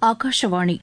ஆகாஷவாணி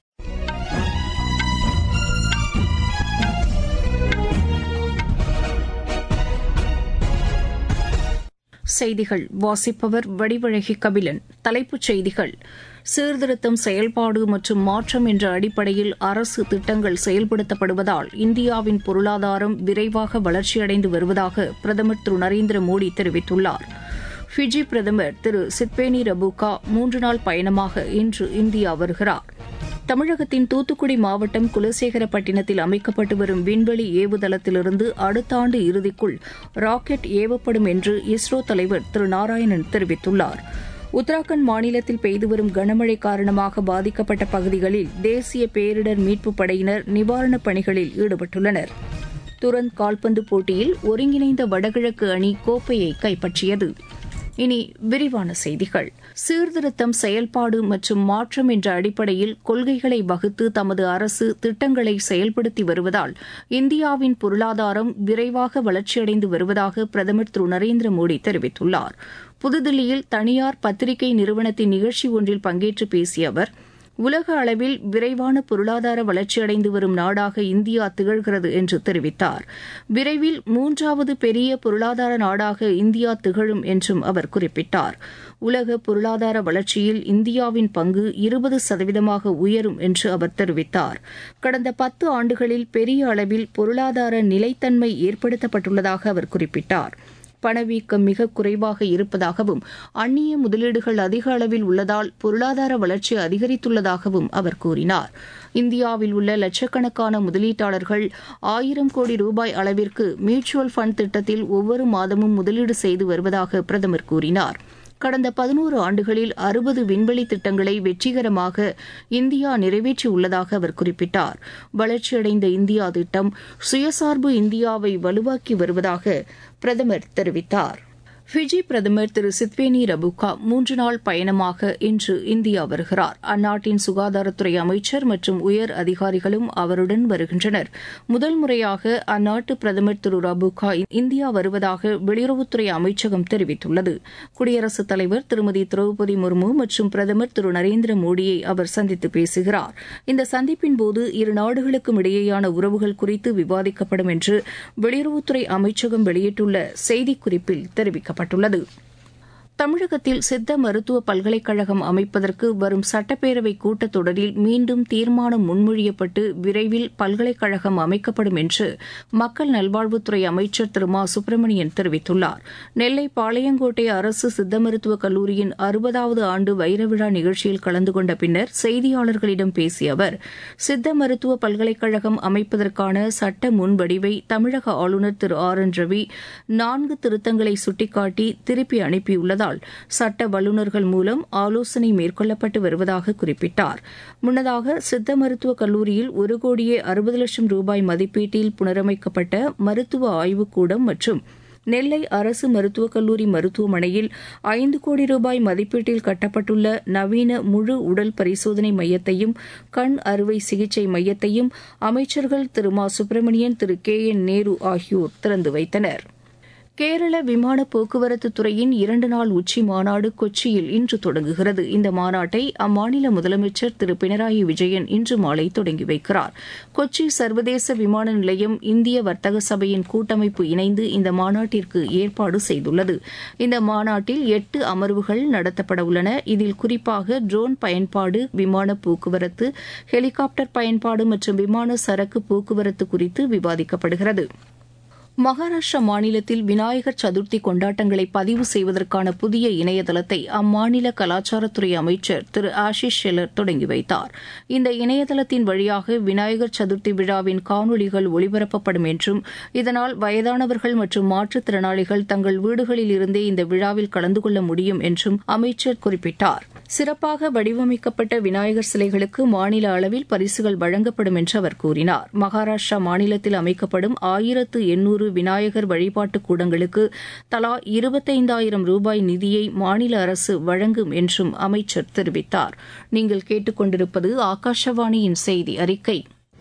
செய்திகள் வாசிப்பவர் வடிவழகி கபிலன் தலைப்புச் செய்திகள் சீர்திருத்தம் செயல்பாடு மற்றும் மாற்றம் என்ற அடிப்படையில் அரசு திட்டங்கள் செயல்படுத்தப்படுவதால் இந்தியாவின் பொருளாதாரம் விரைவாக வளர்ச்சியடைந்து வருவதாக பிரதமர் திரு நரேந்திர மோடி தெரிவித்துள்ளார் ஃபிஜி பிரதமர் திரு சித்பேனி ரபுகா மூன்று நாள் பயணமாக இன்று இந்தியா வருகிறார் தமிழகத்தின் தூத்துக்குடி மாவட்டம் குலசேகரப்பட்டினத்தில் அமைக்கப்பட்டு வரும் விண்வெளி ஏவுதளத்திலிருந்து அடுத்த ஆண்டு இறுதிக்குள் ராக்கெட் ஏவப்படும் என்று இஸ்ரோ தலைவர் திரு நாராயணன் தெரிவித்துள்ளார் உத்தராகண்ட் மாநிலத்தில் பெய்து வரும் கனமழை காரணமாக பாதிக்கப்பட்ட பகுதிகளில் தேசிய பேரிடர் மீட்புப் படையினர் நிவாரணப் பணிகளில் ஈடுபட்டுள்ளனர் துரந்த் கால்பந்து போட்டியில் ஒருங்கிணைந்த வடகிழக்கு அணி கோப்பையை கைப்பற்றியது இனி விரிவான செய்திகள் சீர்திருத்தம் செயல்பாடு மற்றும் மாற்றம் என்ற அடிப்படையில் கொள்கைகளை வகுத்து தமது அரசு திட்டங்களை செயல்படுத்தி வருவதால் இந்தியாவின் பொருளாதாரம் விரைவாக வளர்ச்சியடைந்து வருவதாக பிரதமர் திரு நரேந்திர மோடி தெரிவித்துள்ளார் புதுதில்லியில் தனியார் பத்திரிகை நிறுவனத்தின் நிகழ்ச்சி ஒன்றில் பங்கேற்று பேசிய அவர் உலக அளவில் விரைவான பொருளாதார வளர்ச்சியடைந்து வரும் நாடாக இந்தியா திகழ்கிறது என்று தெரிவித்தார் விரைவில் மூன்றாவது பெரிய பொருளாதார நாடாக இந்தியா திகழும் என்றும் அவர் குறிப்பிட்டார் உலக பொருளாதார வளர்ச்சியில் இந்தியாவின் பங்கு இருபது சதவீதமாக உயரும் என்று அவர் தெரிவித்தார் கடந்த பத்து ஆண்டுகளில் பெரிய அளவில் பொருளாதார நிலைத்தன்மை ஏற்படுத்தப்பட்டுள்ளதாக அவர் குறிப்பிட்டார் பணவீக்கம் மிக குறைவாக இருப்பதாகவும் அந்நிய முதலீடுகள் அதிக அளவில் உள்ளதால் பொருளாதார வளர்ச்சி அதிகரித்துள்ளதாகவும் அவர் கூறினார் இந்தியாவில் உள்ள லட்சக்கணக்கான முதலீட்டாளர்கள் ஆயிரம் கோடி ரூபாய் அளவிற்கு மியூச்சுவல் ஃபண்ட் திட்டத்தில் ஒவ்வொரு மாதமும் முதலீடு செய்து வருவதாக பிரதமர் கூறினார் கடந்த பதினோரு ஆண்டுகளில் அறுபது விண்வெளி திட்டங்களை வெற்றிகரமாக இந்தியா நிறைவேற்றியுள்ளதாக அவர் குறிப்பிட்டார் வளர்ச்சியடைந்த இந்தியா திட்டம் சுயசார்பு இந்தியாவை வலுவாக்கி வருவதாக பிரதமர் தெரிவித்தார் ஃபிஜி பிரதமர் திரு சித்வேனி ரபுகா மூன்று நாள் பயணமாக இன்று இந்தியா வருகிறார் அந்நாட்டின் சுகாதாரத்துறை அமைச்சர் மற்றும் உயர் அதிகாரிகளும் அவருடன் வருகின்றனர் முதல் முறையாக அந்நாட்டு பிரதமர் திரு ரபுகா இந்தியா வருவதாக வெளியுறவுத்துறை அமைச்சகம் தெரிவித்துள்ளது குடியரசுத் தலைவர் திருமதி திரௌபதி முர்மு மற்றும் பிரதமர் திரு நரேந்திர மோடியை அவர் சந்தித்து பேசுகிறார் இந்த சந்திப்பின் போது இரு நாடுகளுக்கும் இடையேயான உறவுகள் குறித்து விவாதிக்கப்படும் என்று வெளியுறவுத்துறை அமைச்சகம் வெளியிட்டுள்ள செய்திக்குறிப்பில் தெரிவிக்கப்பட்டுள்ளது தெரிவிக்கப்பட்டுள்ளது தமிழகத்தில் சித்த மருத்துவ பல்கலைக்கழகம் அமைப்பதற்கு வரும் சட்டப்பேரவை கூட்டத்தொடரில் மீண்டும் தீர்மானம் முன்மொழியப்பட்டு விரைவில் பல்கலைக்கழகம் அமைக்கப்படும் என்று மக்கள் நல்வாழ்வுத்துறை அமைச்சர் திரு மா சுப்பிரமணியன் தெரிவித்துள்ளார் நெல்லை பாளையங்கோட்டை அரசு சித்த மருத்துவக் கல்லூரியின் அறுபதாவது ஆண்டு வைரவிழா நிகழ்ச்சியில் கலந்து கொண்ட பின்னர் செய்தியாளர்களிடம் பேசிய அவர் சித்த மருத்துவ பல்கலைக்கழகம் அமைப்பதற்கான சட்ட முன்வடிவை தமிழக ஆளுநர் திரு ஆர் என் ரவி நான்கு திருத்தங்களை சுட்டிக்காட்டி திருப்பி அனுப்பியுள்ளதால் சட்ட வல்லுநர்கள் மூலம் ஆலோசனை மேற்கொள்ளப்பட்டு வருவதாக குறிப்பிட்டார் முன்னதாக சித்த மருத்துவக் கல்லூரியில் ஒரு கோடியே அறுபது லட்சம் ரூபாய் மதிப்பீட்டில் புனரமைக்கப்பட்ட மருத்துவ ஆய்வுக்கூடம் மற்றும் நெல்லை அரசு மருத்துவக் கல்லூரி மருத்துவமனையில் ஐந்து கோடி ரூபாய் மதிப்பீட்டில் கட்டப்பட்டுள்ள நவீன முழு உடல் பரிசோதனை மையத்தையும் கண் அறுவை சிகிச்சை மையத்தையும் அமைச்சர்கள் திரு மா சுப்பிரமணியன் திரு கே என் நேரு ஆகியோர் திறந்து வைத்தனர் கேரள விமான போக்குவரத்து துறையின் இரண்டு நாள் உச்சி மாநாடு கொச்சியில் இன்று தொடங்குகிறது இந்த மாநாட்டை அம்மாநில முதலமைச்சர் திரு பினராயி விஜயன் இன்று மாலை தொடங்கி வைக்கிறார் கொச்சி சர்வதேச விமான நிலையம் இந்திய வர்த்தக சபையின் கூட்டமைப்பு இணைந்து இந்த மாநாட்டிற்கு ஏற்பாடு செய்துள்ளது இந்த மாநாட்டில் எட்டு அமர்வுகள் நடத்தப்பட உள்ளன இதில் குறிப்பாக ட்ரோன் பயன்பாடு விமான போக்குவரத்து ஹெலிகாப்டர் பயன்பாடு மற்றும் விமான சரக்கு போக்குவரத்து குறித்து விவாதிக்கப்படுகிறது மகாராஷ்டிரா மாநிலத்தில் விநாயகர் சதுர்த்தி கொண்டாட்டங்களை பதிவு செய்வதற்கான புதிய இணையதளத்தை அம்மாநில கலாச்சாரத்துறை அமைச்சர் திரு ஆஷிஷ் ஷெலர் தொடங்கி வைத்தார் இந்த இணையதளத்தின் வழியாக விநாயகர் சதுர்த்தி விழாவின் காணொலிகள் ஒளிபரப்பப்படும் என்றும் இதனால் வயதானவர்கள் மற்றும் மாற்றுத்திறனாளிகள் தங்கள் வீடுகளில் இருந்தே இந்த விழாவில் கலந்து கொள்ள முடியும் என்றும் அமைச்சர் குறிப்பிட்டார் சிறப்பாக வடிவமைக்கப்பட்ட விநாயகர் சிலைகளுக்கு மாநில அளவில் பரிசுகள் வழங்கப்படும் என்று அவர் கூறினார் மகாராஷ்டிரா மாநிலத்தில் அமைக்கப்படும் ஆயிரத்து எண்ணூறு விநாயகர் வழிபாட்டு கூடங்களுக்கு தலா இருபத்தைந்தாயிரம் ரூபாய் நிதியை மாநில அரசு வழங்கும் என்றும் அமைச்சர் தெரிவித்தார் நீங்கள் கேட்டுக்கொண்டிருப்பது ஆகாஷவாணியின் செய்தி அறிக்கை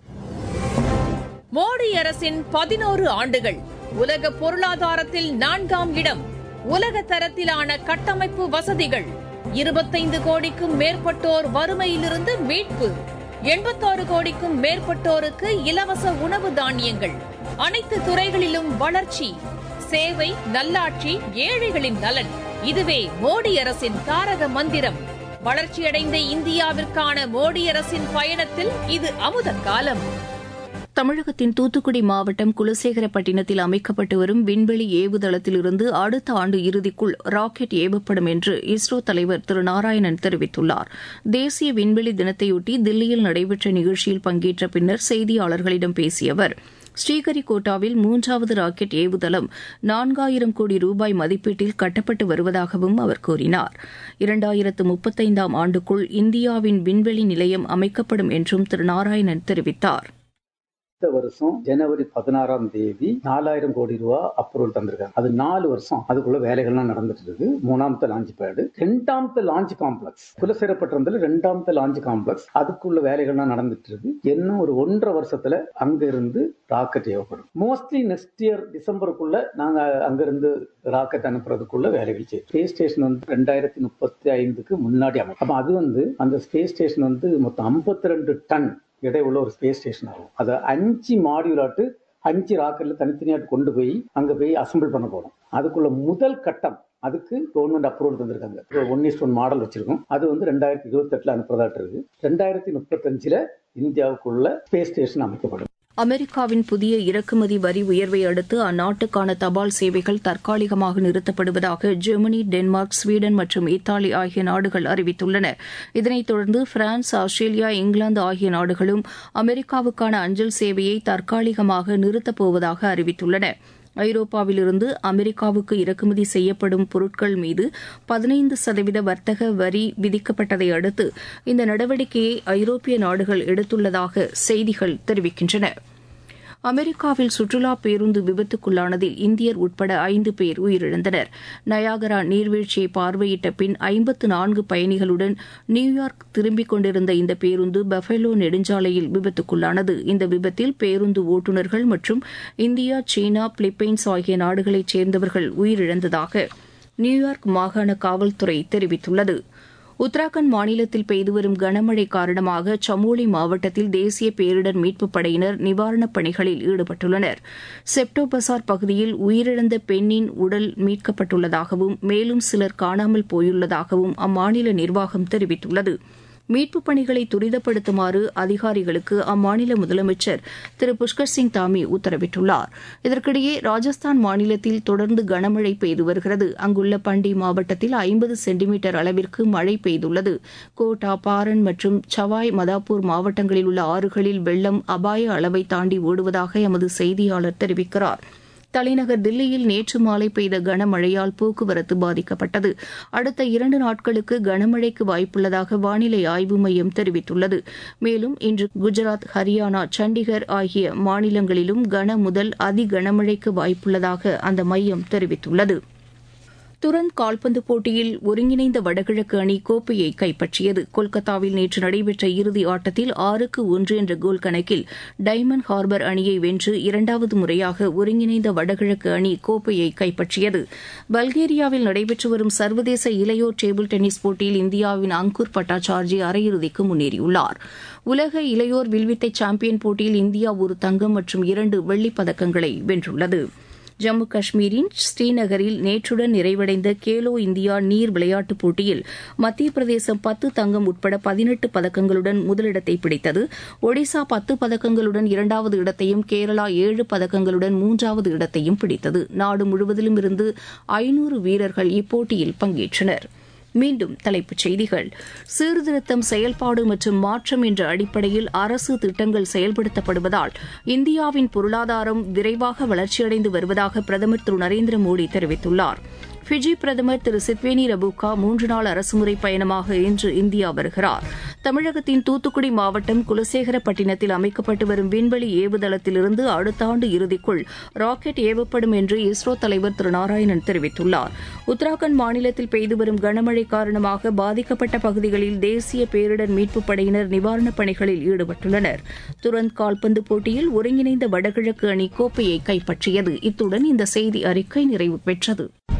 மோடி அரசின் பதினோரு ஆண்டுகள் உலக பொருளாதாரத்தில் நான்காம் இடம் உலக தரத்திலான கட்டமைப்பு வசதிகள் இருபத்தைந்து கோடிக்கும் மேற்பட்டோர் வறுமையிலிருந்து மீட்பு எண்பத்தாறு கோடிக்கும் மேற்பட்டோருக்கு இலவச உணவு தானியங்கள் அனைத்து துறைகளிலும் வளர்ச்சி சேவை நல்லாட்சி ஏழைகளின் நலன் இதுவே மோடி அரசின் தாரக மந்திரம் வளர்ச்சியடைந்த இந்தியாவிற்கான மோடி அரசின் பயணத்தில் இது அமுத காலம் தமிழகத்தின் தூத்துக்குடி மாவட்டம் குலசேகரப்பட்டினத்தில் அமைக்கப்பட்டு வரும் விண்வெளி ஏவுதளத்திலிருந்து அடுத்த ஆண்டு இறுதிக்குள் ராக்கெட் ஏவப்படும் என்று இஸ்ரோ தலைவர் திரு நாராயணன் தெரிவித்துள்ளார் தேசிய விண்வெளி தினத்தையொட்டி தில்லியில் நடைபெற்ற நிகழ்ச்சியில் பங்கேற்ற பின்னர் செய்தியாளர்களிடம் பேசிய அவர் ஸ்ரீஹரிகோட்டாவில் மூன்றாவது ராக்கெட் ஏவுதளம் நான்காயிரம் கோடி ரூபாய் மதிப்பீட்டில் கட்டப்பட்டு வருவதாகவும் அவர் கூறினார் இரண்டாயிரத்து முப்பத்தைந்தாம் ஆண்டுக்குள் இந்தியாவின் விண்வெளி நிலையம் அமைக்கப்படும் என்றும் திரு நாராயணன் தெரிவித்தார் அடுத்த வருஷம் ஜனவரி பதினாறாம் தேதி நாலாயிரம் கோடி ரூபா அப்ரூவல் தந்திருக்காங்க அது நாலு வருஷம் அதுக்குள்ள வேலைகள்லாம் நடந்துட்டு இருக்கு மூணாமത്തെ லான்ச் பேடு ரெண்டாமത്തെ லான்ச் காம்ப்ளெக்ஸ் குலசேரப்பட்டினத்துல ரெண்டாமത്തെ லான்ச் காம்ப்ளெக்ஸ் அதுக்குள்ள வேலைகள்லாம் நடந்துட்டு இருக்கு இன்னும் ஒரு ஒன்றரை வருஷத்துல அங்க இருந்து ராக்கெட் ஏவப்படும் மோஸ்ட்லி நெக்ஸ்ட் இயர் டிசம்பருக்குள்ள நாங்க அங்கிருந்து ராக்கெட் அனுப்புறதுக்குள்ள வேலைகள் செய்யும் ஸ்பேஸ் ஸ்டேஷன் வந்து ரெண்டாயிரத்தி முப்பத்தி ஐந்துக்கு முன்னாடி அமைக்கும் அப்ப அது வந்து அந்த ஸ்பேஸ் ஸ்டேஷன் வந்து மொத்தம் ஐம்பத்தி ரெண்டு டன் எடை உள்ள ஒரு ஸ்பேஸ் ஸ்டேஷன் ஆகும் அதை அஞ்சு மாடியூலாட்டு அஞ்சு ராக்கெட்ல தனித்தனியாட்டு கொண்டு போய் அங்க போய் அசம்பிள் பண்ண போறோம் அதுக்குள்ள முதல் கட்டம் அதுக்கு கவர்மெண்ட் அப்ரூவல் தந்திருக்காங்க ஒன் இஸ்ட் ஒன் மாடல் வச்சிருக்கோம் அது வந்து ரெண்டாயிரத்தி இருபத்தி எட்டுல அனுப்புறதாட்டு இருக்கு ரெண்டாயிரத்தி முப்பத்தஞ்சுல இந்தியாவுக்குள்ள ஸ்பேஸ் ஸ்டேஷன் அமைக்கப்படும் அமெரிக்காவின் புதிய இறக்குமதி வரி உயர்வை அடுத்து அந்நாட்டுக்கான தபால் சேவைகள் தற்காலிகமாக நிறுத்தப்படுவதாக ஜெர்மனி டென்மார்க் ஸ்வீடன் மற்றும் இத்தாலி ஆகிய நாடுகள் அறிவித்துள்ளன இதனைத் தொடர்ந்து பிரான்ஸ் ஆஸ்திரேலியா இங்கிலாந்து ஆகிய நாடுகளும் அமெரிக்காவுக்கான அஞ்சல் சேவையை தற்காலிகமாக நிறுத்தப் போவதாக அறிவித்துள்ளன ஐரோப்பாவிலிருந்து அமெரிக்காவுக்கு இறக்குமதி செய்யப்படும் பொருட்கள் மீது பதினைந்து சதவீத வர்த்தக வரி விதிக்கப்பட்டதை அடுத்து இந்த நடவடிக்கையை ஐரோப்பிய நாடுகள் எடுத்துள்ளதாக செய்திகள் தெரிவிக்கின்றன அமெரிக்காவில் சுற்றுலா பேருந்து விபத்துக்குள்ளானதில் இந்தியர் உட்பட ஐந்து பேர் உயிரிழந்தனர் நயாகரா நீர்வீழ்ச்சியை பார்வையிட்ட பின் ஐம்பத்து நான்கு பயணிகளுடன் நியூயார்க் திரும்பிக் கொண்டிருந்த இந்த பேருந்து பஃபேலோ நெடுஞ்சாலையில் விபத்துக்குள்ளானது இந்த விபத்தில் பேருந்து ஓட்டுநர்கள் மற்றும் இந்தியா சீனா பிலிப்பைன்ஸ் ஆகிய நாடுகளைச் சேர்ந்தவர்கள் உயிரிழந்ததாக நியூயார்க் மாகாண காவல்துறை தெரிவித்துள்ளது உத்தராகண்ட் மாநிலத்தில் பெய்து வரும் கனமழை காரணமாக சமோலி மாவட்டத்தில் தேசிய பேரிடர் மீட்புப் படையினர் நிவாரணப் பணிகளில் ஈடுபட்டுள்ளனர் செப்டோ பசார் பகுதியில் உயிரிழந்த பெண்ணின் உடல் மீட்கப்பட்டுள்ளதாகவும் மேலும் சிலர் காணாமல் போயுள்ளதாகவும் அம்மாநில நிர்வாகம் தெரிவித்துள்ளது மீட்புப் பணிகளை துரிதப்படுத்துமாறு அதிகாரிகளுக்கு அம்மாநில முதலமைச்சர் திரு புஷ்கர் சிங் தாமி உத்தரவிட்டுள்ளார் இதற்கிடையே ராஜஸ்தான் மாநிலத்தில் தொடர்ந்து கனமழை பெய்து வருகிறது அங்குள்ள பண்டி மாவட்டத்தில் ஐம்பது சென்டிமீட்டர் அளவிற்கு மழை பெய்துள்ளது கோட்டா பாரன் மற்றும் சவாய் மதாப்பூர் மாவட்டங்களில் உள்ள ஆறுகளில் வெள்ளம் அபாய அளவை தாண்டி ஓடுவதாக எமது செய்தியாளர் தெரிவிக்கிறார் தலைநகர் தில்லியில் நேற்று மாலை பெய்த கனமழையால் போக்குவரத்து பாதிக்கப்பட்டது அடுத்த இரண்டு நாட்களுக்கு கனமழைக்கு வாய்ப்புள்ளதாக வானிலை ஆய்வு மையம் தெரிவித்துள்ளது மேலும் இன்று குஜராத் ஹரியானா சண்டிகர் ஆகிய மாநிலங்களிலும் கன முதல் அதி கனமழைக்கு வாய்ப்புள்ளதாக அந்த மையம் தெரிவித்துள்ளது துரந்த் கால்பந்து போட்டியில் ஒருங்கிணைந்த வடகிழக்கு அணி கோப்பையை கைப்பற்றியது கொல்கத்தாவில் நேற்று நடைபெற்ற இறுதி ஆட்டத்தில் ஆறுக்கு ஒன்று என்ற கோல் கணக்கில் டைமண்ட் ஹார்பர் அணியை வென்று இரண்டாவது முறையாக ஒருங்கிணைந்த வடகிழக்கு அணி கோப்பையை கைப்பற்றியது பல்கேரியாவில் நடைபெற்று வரும் சர்வதேச இளையோர் டேபிள் டென்னிஸ் போட்டியில் இந்தியாவின் அங்கூர் பட்டாச்சார்ஜி அரையிறுதிக்கு முன்னேறியுள்ளார் உலக இளையோர் வில்வித்தை சாம்பியன் போட்டியில் இந்தியா ஒரு தங்கம் மற்றும் இரண்டு வெள்ளிப் பதக்கங்களை வென்றுள்ளது ஜம்மு காஷ்மீரின் ஸ்ரீநகரில் நேற்றுடன் நிறைவடைந்த கேலோ இந்தியா நீர் விளையாட்டுப் போட்டியில் மத்திய பிரதேசம் பத்து தங்கம் உட்பட பதினெட்டு பதக்கங்களுடன் முதலிடத்தை பிடித்தது ஒடிசா பத்து பதக்கங்களுடன் இரண்டாவது இடத்தையும் கேரளா ஏழு பதக்கங்களுடன் மூன்றாவது இடத்தையும் பிடித்தது நாடு முழுவதிலும் இருந்து ஐநூறு வீரர்கள் இப்போட்டியில் பங்கேற்றனர் மீண்டும் தலைப்புச் செய்திகள் சீர்திருத்தம் செயல்பாடு மற்றும் மாற்றம் என்ற அடிப்படையில் அரசு திட்டங்கள் செயல்படுத்தப்படுவதால் இந்தியாவின் பொருளாதாரம் விரைவாக வளர்ச்சியடைந்து வருவதாக பிரதமர் திரு நரேந்திர மோடி தெரிவித்துள்ளார் ஃபிஜி பிரதமர் திரு சித்வேனி ரபுகா மூன்று நாள் அரசுமுறை பயணமாக இன்று இந்தியா வருகிறார் தமிழகத்தின் தூத்துக்குடி மாவட்டம் குலசேகரப்பட்டினத்தில் அமைக்கப்பட்டு வரும் விண்வெளி ஏவுதளத்திலிருந்து அடுத்த ஆண்டு இறுதிக்குள் ராக்கெட் ஏவப்படும் என்று இஸ்ரோ தலைவர் திரு நாராயணன் தெரிவித்துள்ளார் உத்தராகண்ட் மாநிலத்தில் பெய்து வரும் கனமழை காரணமாக பாதிக்கப்பட்ட பகுதிகளில் தேசிய பேரிடர் மீட்புப் படையினர் நிவாரணப் பணிகளில் ஈடுபட்டுள்ளனர் துரந்த் கால்பந்து போட்டியில் ஒருங்கிணைந்த வடகிழக்கு அணி கோப்பையை கைப்பற்றியது இத்துடன் இந்த செய்தி அறிக்கை நிறைவு பெற்றது